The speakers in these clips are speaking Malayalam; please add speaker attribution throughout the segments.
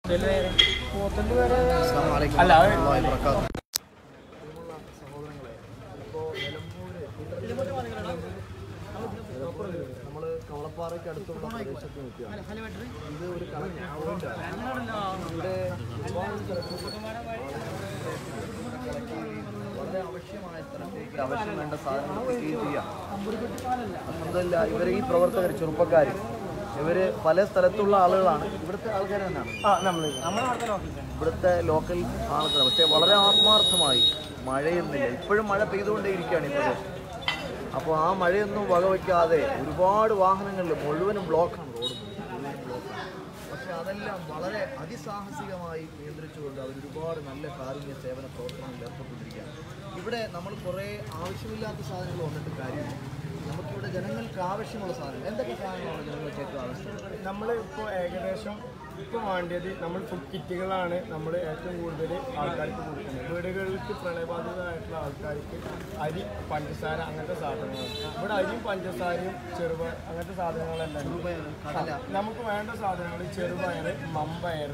Speaker 1: അല്ല അത്
Speaker 2: നമ്മൾ കവളപ്പാറയ്ക്ക് അടുത്തുള്ള പ്രദേശത്ത് നിൽക്കുകയാണ് ഇത് ഒരു കണക്ക് ഇവിടെ ഒരുപാട് സ്ഥലത്ത് വളരെ ആവശ്യമായ സ്ഥലത്തേക്ക് ആവശ്യം വേണ്ട സാധനങ്ങൾ എത്തിക്കുകയും ചെയ്യാം അൽഹംദുലില്ലാ ഇവരെ ഈ പ്രവർത്തകർ ചെറുപ്പക്കാർ ഇവര് പല സ്ഥലത്തുള്ള ആളുകളാണ് ഇവിടുത്തെ ആൾക്കാർ തന്നെയാണ്
Speaker 1: ആ നമ്മൾ നമ്മുടെ അടുത്ത ഓഫീസാണ്
Speaker 2: ഇവിടുത്തെ ലോക്കൽ ആൾക്കാർ പക്ഷേ വളരെ ആത്മാർത്ഥമായി മഴയൊന്നുമില്ല ഇപ്പോഴും മഴ പെയ്തുകൊണ്ടേയിരിക്കുകയാണ് ഈ പ്രദേശം അപ്പോൾ ആ മഴയൊന്നും വകവയ്ക്കാതെ ഒരുപാട് വാഹനങ്ങളിൽ മുഴുവനും ബ്ലോക്കാണ് റോഡ് മുഴുവനും ബ്ലോക്കാണ് പക്ഷേ അതെല്ലാം വളരെ അതിസാഹസികമായി നിയന്ത്രിച്ചുകൊണ്ട് അവർ ഒരുപാട് നല്ല കാരുണ്യ സേവന പ്രവർത്തനങ്ങളിൽ ഏർപ്പെട്ടിരിക്കുകയാണ് ഇവിടെ നമ്മൾ കുറേ ആവശ്യമില്ലാത്ത സാധനങ്ങൾ വന്നിട്ട് കാര്യമില്ല നമുക്കിവിടെ ജനങ്ങൾക്ക് ആവശ്യമുള്ള സാധനങ്ങൾ എന്തൊക്കെ സാധനങ്ങളാണ് ജനങ്ങൾക്ക് ഏറ്റവും ആവശ്യം
Speaker 1: നമ്മൾ ഇപ്പോൾ ഏകദേശം ഇപ്പോൾ വേണ്ടത് നമ്മൾ ഫുഡ് കിറ്റുകളാണ് നമ്മൾ ഏറ്റവും കൂടുതൽ ആൾക്കാർക്ക് കൊടുക്കുന്നത് വീടുകളിലേക്ക് പ്രളയബാധിതമായിട്ടുള്ള ആൾക്കാർക്ക് അരി പഞ്ചസാര അങ്ങനത്തെ സാധനങ്ങൾ ഇവിടെ അരിയും പഞ്ചസാരയും ചെറുപ അങ്ങനത്തെ സാധനങ്ങളെല്ലാം
Speaker 2: കടല
Speaker 1: നമുക്ക് വേണ്ട സാധനങ്ങൾ ചെറുപയർ മമ്പയർ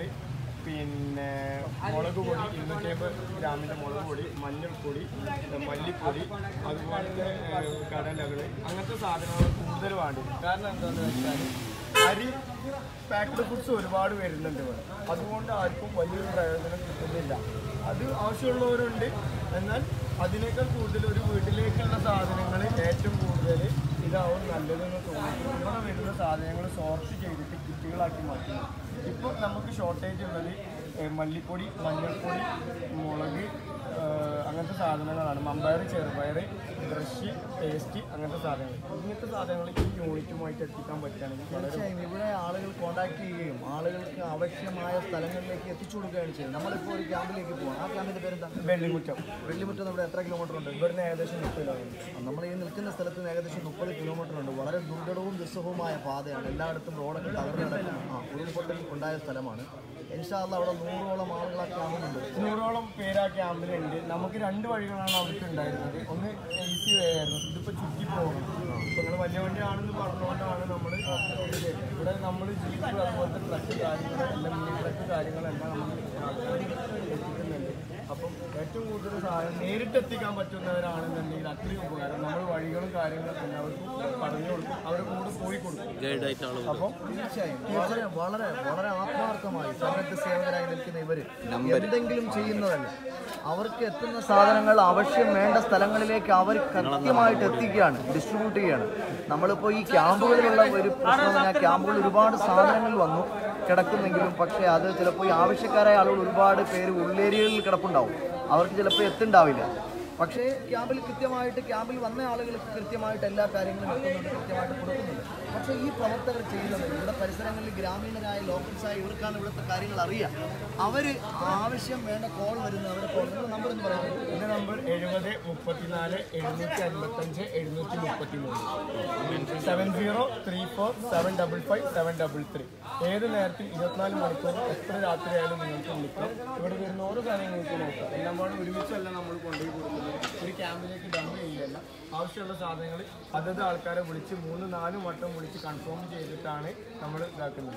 Speaker 1: പിന്നെ മുളക് പൊടി ഇരുന്നൂറ്റി അമ്പത് ഗ്രാമിൻ്റെ മുളക് പൊടി മഞ്ഞൾപ്പൊടി മല്ലിപ്പൊടി അതുപോലത്തെ കടലകൾ അങ്ങനത്തെ സാധനങ്ങൾ കൂടുതൽ വേണ്ടത് കാരണം എന്താണെന്ന് വെച്ചാൽ അരി പാക്ഡ് ഫുഡ്സ് ഒരുപാട് വരുന്നുണ്ട് ഇവിടെ അതുകൊണ്ട് ആർക്കും വലിയൊരു പ്രയോജനം കിട്ടുന്നില്ല അത് ആവശ്യമുള്ളവരുണ്ട് എന്നാൽ അതിനേക്കാൾ കൂടുതൽ ഒരു വീട്ടിലേക്കുള്ള സാധനങ്ങൾ ഏറ്റവും കൂടുതൽ ഇതാവും നല്ലതെന്ന് തോന്നുന്നു ഇവിടെ വരുന്ന സാധനങ്ങൾ സോർട്ട് ചെയ്തിട്ട് കിറ്റുകളാക്കി മാറ്റുന്നു ഇപ്പോൾ നമുക്ക് ഷോർട്ടേജ് ഉള്ളത് ഏ, മല്ലിപ്പൊടി മഞ്ഞൾപ്പൊടി മുളക് ഏ, അങ്ങനത്തെ സാധനങ്ങളാണ് മമ്പയർ ചെറുപയർ ബ്രഷ് പേസ്റ്റ് അങ്ങനത്തെ സാധനങ്ങൾ ഇങ്ങനത്തെ സാധനങ്ങൾ ഈ യൂണിറ്റുമായിട്ട് എത്തിക്കാൻ പറ്റുകയാണെങ്കിൽ വളരെ
Speaker 2: തീർച്ചയായും ഇവിടെ ആളുകൾ കോൺടാക്ട് ചെയ്യുകയും ആളുകൾക്ക് ആവശ്യമായ സ്ഥലങ്ങളിലേക്ക് എത്തിച്ചു കൊടുക്കുകയാണ് ചെയ്യുന്നത് നമ്മളിപ്പോൾ ഒരു ക്യാമ്പിലേക്ക് പോകണം ആ ക്യാമ്പിന്റെ പേരെന്താ
Speaker 1: വെള്ളിമുറ്റം
Speaker 2: വെള്ളിമുറ്റം നമ്മുടെ എത്ര കിലോമീറ്റർ ഉണ്ട്
Speaker 1: ഇവിടുന്ന് ഏകദേശം മുപ്പത് കിലോമീറ്റർ
Speaker 2: നമ്മൾ ഈ നിൽക്കുന്ന സ്ഥലത്ത് നിന്ന് ഏകദേശം മുപ്പത് കിലോമീറ്റർ ഉണ്ട് വളരെ ദുർഘടവും ദുസ്സഹവുമായ പാതയാണ് എല്ലായിടത്തും റോഡൊക്കെ തകർന്നു കിടക്കുന്ന ആ ഉരുൾപൊട്ടൽ ഉണ്ടായ സ്ഥലമാണ് ഇൻഷാല്ല അവിടെ നൂറോളം ആളുകളൊക്കെ ആവുന്നുണ്ട്
Speaker 1: നൂറോളം പേര് ആ ക്യാമ്പിലുണ്ട് നമുക്ക് രണ്ട് വഴികളാണ് അവർക്ക് ഉണ്ടായിരുന്നത് ഒന്ന് ഈസി വേ ആയിരുന്നു ഇതിപ്പോൾ ചുറ്റി പോകണം ഇപ്പൊ നിങ്ങൾ വലിയ വണ്ടിയാണെന്ന് പറഞ്ഞുകൊണ്ടാണ് നമ്മൾ ഇവിടെ നമ്മൾ ജീപ്പ് അതുപോലത്തെ ട്രക്ക് കാര്യങ്ങൾ എല്ലാം മിനി ട്രക്ക് കാര്യങ്ങളെല്ലാം നമ്മൾ എത്തിക്കുന്നുണ്ട് അപ്പം ഏറ്റവും കൂടുതൽ സഹായം നേരിട്ട് എത്തിക്കാൻ പറ്റുന്നവരാണെന്നുണ്ടെങ്കിൽ അത്രയും ഉപകാരം നമ്മൾ വഴികളും കാര്യങ്ങളും എല്ലാവർക്കും പറഞ്ഞു കൊടുക്കും അവരുടെ കൂടെ പോയി കൊടുക്കും അപ്പം
Speaker 2: തീർച്ചയായും വളരെ വളരെ വളരെ ആത്മാർത്ഥമായി സന്നദ്ധ സേവകരായി നിൽക്കുന്ന ഇവര് എന്തെങ്കിലും ചെയ്യുന്നതല്ല അവർക്ക് എത്തുന്ന സാധനങ്ങൾ ആവശ്യം വേണ്ട സ്ഥലങ്ങളിലേക്ക് അവർ കൃത്യമായിട്ട് എത്തിക്കുകയാണ് ഡിസ്ട്രിബ്യൂട്ട് ചെയ്യുകയാണ് നമ്മളിപ്പോൾ ഈ ക്യാമ്പുകളിലുള്ള ഒരു പ്രശ്നം എന്ന് പറഞ്ഞാൽ ക്യാമ്പുകളിൽ ഒരുപാട് സാധനങ്ങൾ വന്നു കിടക്കുന്നെങ്കിലും പക്ഷേ അത് ചിലപ്പോൾ ഈ ആവശ്യക്കാരായ ആളുകൾ ഒരുപാട് പേര് ഉള്ളേരിയകളിൽ കിടപ്പുണ്ടാവും അവർക്ക് ചിലപ്പോൾ എത്തുണ്ടാവില്ല പക്ഷേ ക്യാമ്പിൽ കൃത്യമായിട്ട് ക്യാമ്പിൽ വന്ന ആളുകൾക്ക് കൃത്യമായിട്ട് എല്ലാ കാര്യങ്ങളും എത്തുന്നുണ്ട് കൃത്യമായിട്ട് കൊടുക്കുന്നുണ്ട് പക്ഷേ ഈ പ്രവർത്തകർ ചെയ്യുന്നത് ഇവിടെ പരിസരങ്ങളിൽ ഗ്രാമീണരായ ലോക്കൽസായ ഇവർക്കാണ് ഇവിടുത്തെ കാര്യങ്ങൾ അറിയാം അവർ ആവശ്യം വേണ്ട കോൾ വരുന്നത് അവരെ കോൾ നമ്പർ എന്ന് പറയുന്നത്
Speaker 1: എൻ്റെ നമ്പർ എഴുപത് മുപ്പത്തിനാല് എഴുന്നൂറ്റി അൻപത്തഞ്ച് എഴുന്നൂറ്റി മുപ്പത്തി മൂന്ന് seven zero three four seven double five seven double three ഏത് നേരത്തിൽ ഇരുപത്തിനാല് മണിക്കൂർ എത്ര രാത്രിയായാലും നിങ്ങൾക്ക് വിളിക്കാം ഇവിടെ വരുന്ന ഓരോ കാര്യങ്ങൾ നിങ്ങൾക്ക് നോക്കാം എല്ലാം പാടും ഒരുമിച്ചല്ല നമ്മൾ കൊണ്ടുപോയി കൊടുക്കുന്നത് ഒരു ക്യാമ്പിലേക്ക് ഡമ്മ് ചെയ്യല്ല ആവശ്യമുള്ള സാധനങ്ങൾ അതത് ആൾക്കാരെ വിളിച്ച് മൂന്ന് നാല് വട്ടം വിളിച്ച് കൺഫേം ചെയ്തിട്ടാണ് നമ്മൾ ഇതാക്കുന്നത്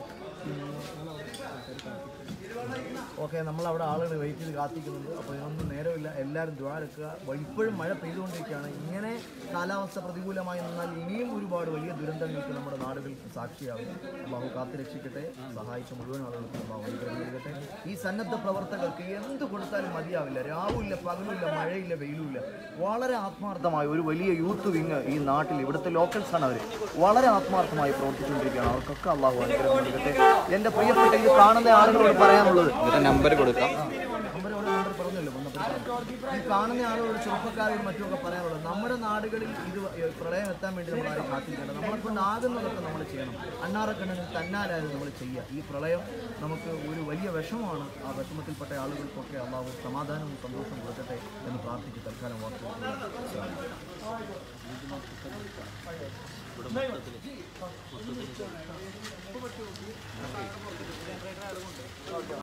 Speaker 2: ഓക്കെ നമ്മൾ അവിടെ ആളുകൾ വെയിറ്റ് ചെയ്ത് കാത്തിക്കുന്നുണ്ട് അപ്പോൾ ഇതിനൊന്നും നേരമില്ല എല്ലാവരും ദ്വാരക്കുക ഇപ്പോഴും മഴ പെയ്തുകൊണ്ടിരിക്കുകയാണ് ഇങ്ങനെ കാലാവസ്ഥ പ്രതികൂലമായി നിന്നാൽ ഇനിയും ഒരുപാട് വലിയ ദുരന്തങ്ങൾക്ക് നമ്മുടെ നാടുകൾ സാക്ഷിയാകും അള്ളാഹു കാത്തു രക്ഷിക്കട്ടെ സഹായിച്ച മുഴുവൻ ആളുകൾക്കും അള്ളാഹു അനുഗ്രഹം നൽകട്ടെ ഈ സന്നദ്ധ പ്രവർത്തകർക്ക് എന്ത് കൊടുത്താലും മതിയാവില്ല രാവുമില്ല പകലുമില്ല മഴയില്ല വെയിലുമില്ല വളരെ ആത്മാർത്ഥമായ ഒരു വലിയ യൂത്ത് വിങ് ഈ നാട്ടിൽ ഇവിടുത്തെ ലോക്കൽസ് ആണ് അവർ വളരെ ആത്മാർത്ഥമായി പ്രവർത്തിച്ചുകൊണ്ടിരിക്കുകയാണ് അവർക്കൊക്കെ അള്ളാഹു അനുഗ്രഹം നൽകട്ടെ എൻ്റെ പ്രിയപ്പെട്ട ഇത് കാണുന്ന ആളുകളോട് പറയാനുള്ളത്
Speaker 3: നമ്പർ കൊടുക്കാം
Speaker 2: നമ്പരോട് നമ്പർ പറഞ്ഞല്ലോ വന്നപ്പോൾ പറഞ്ഞു. ഈ കാണുന്ന ആളുകളോട് ചെറുപ്പക്കാരോട് മറ്റുമൊക്കെ പറയാനുള്ളത് നമ്മുടെ നാടുകളിൽ ഇത് വ- പ്രളയം എത്താൻ വേണ്ടി നമ്മൾ ആരും കാത്തിരിക്കേണ്ട നമ്മളെ കൊണ്ടാകുന്നതൊക്കെ നമ്മൾ ചെയ്യണം അണ്ണാറക്കണ്ണന് തന്നാലായത് നമ്മൾ ചെയ്യുക ഈ പ്രളയം നമുക്ക് ഒരു വലിയ വിഷമമാണ് ആ വിഷമത്തിൽപ്പെട്ട ആളുകൾക്കൊക്കെ അള്ളാഹു സമാധാനവും സന്തോഷവും കൊടുക്കട്ടെ എന്ന് പ്രാർത്ഥിച്ച് തൽക്കാലം വാർത്ത